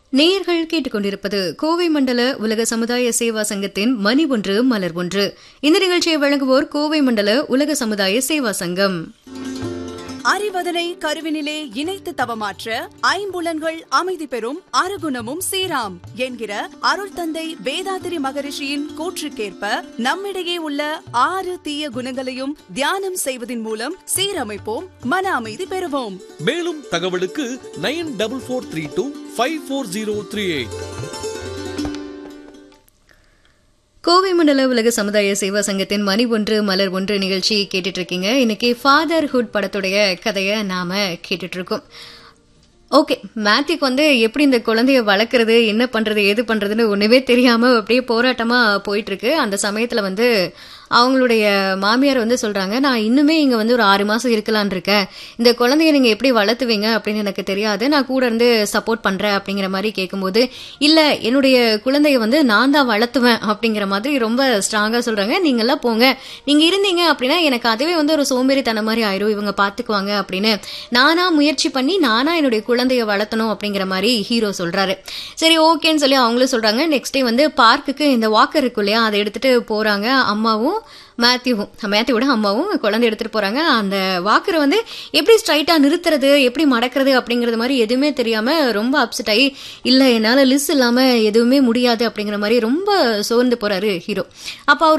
நேயர்கள் கேட்டுக்கொண்டிருப்பது கோவை மண்டல உலக சமுதாய சேவா சங்கத்தின் மணி ஒன்று மலர் ஒன்று இந்த நிகழ்ச்சியை வழங்குவோர் கோவை மண்டல உலக சமுதாய சேவா சங்கம் அறிவதனை கருவினிலே இணைத்து தவமாற்ற ஐம்புலன்கள் அமைதி பெறும் அருகுணமும் சீராம் என்கிற அருள் தந்தை வேதாத்திரி மகரிஷியின் கூற்றுக்கேற்ப நம்மிடையே உள்ள ஆறு தீய குணங்களையும் தியானம் செய்வதன் மூலம் சீரமைப்போம் மன அமைதி பெறுவோம் மேலும் தகவலுக்கு nine double four three two five four zero three eight Kovai மண்டல உலக சமுதாய சேவா சங்கத்தின் மணி ஒன்று மலர் ஒன்று நிகழ்ச்சி கேட்டுட்டு இருக்கீங்க இன்னைக்கு ஃபாதர்ஹுட் படத்துடைய கதையை நாம கேட்டுட்டு இருக்கோம் ஓகே மேத்யூக்கு வந்து எப்படி இந்த குழந்தைய வளர்க்குறது என்ன பண்றது ஏது பண்றதுன்னு ஒண்ணுமே தெரியாம அப்படியே போராட்டமா போயிட்டு இருக்கு அந்த சமயத்துல வந்து அவங்களுடைய மாமியார் வந்து சொல்றாங்க நான் இன்னுமே இங்க வந்து ஒரு ஆறு மாசம் இருக்கலான் இருக்கேன் இந்த குழந்தைய நீங்க எப்படி வளர்த்துவீங்க அப்படின்னு எனக்கு தெரியாது நான் கூட இருந்து சப்போர்ட் பண்றேன் அப்படிங்கிற மாதிரி கேட்கும்போது இல்ல என்னுடைய குழந்தைய வந்து நான் தான் வளர்த்துவேன் அப்படிங்கிற மாதிரி ரொம்ப ஸ்ட்ராங்கா சொல்றாங்க நீங்க எல்லாம் போங்க நீங்க இருந்தீங்க அப்படின்னா எனக்கு அதுவே வந்து ஒரு சோம்பேறித்தனம் மாதிரி ஆயிரும் இவங்க பாத்துக்குவாங்க அப்படின்னு நானா முயற்சி பண்ணி நானா என்னுடைய குழந்தைய வளர்த்தணும் அப்படிங்கிற மாதிரி ஹீரோ சொல்றாரு சரி ஓகேன்னு சொல்லி அவங்களும் சொல்றாங்க நெக்ஸ்ட் டே வந்து பார்க்குக்கு இந்த வாக்கர் இருக்கு இல்லையா அதை எடுத்துட்டு போறாங்க அம்மாவும் மேத்யூவும் மேத்யூவோட அம்மாவும் குழந்தை எடுத்துட்டு போறாங்க அந்த வாக்கரை வந்து எப்படி ஸ்ட்ரைட்டா நிறுத்துறது எப்படி மடக்கிறது அப்படிங்கறது மாதிரி எதுவுமே தெரியாம ரொம்ப அப்செட் ஆகி இல்ல என்னால லிஸ் இல்லாம எதுவுமே முடியாது அப்படிங்கிற மாதிரி ரொம்ப சோர்ந்து போறாரு ஹீரோ அப்ப அவர்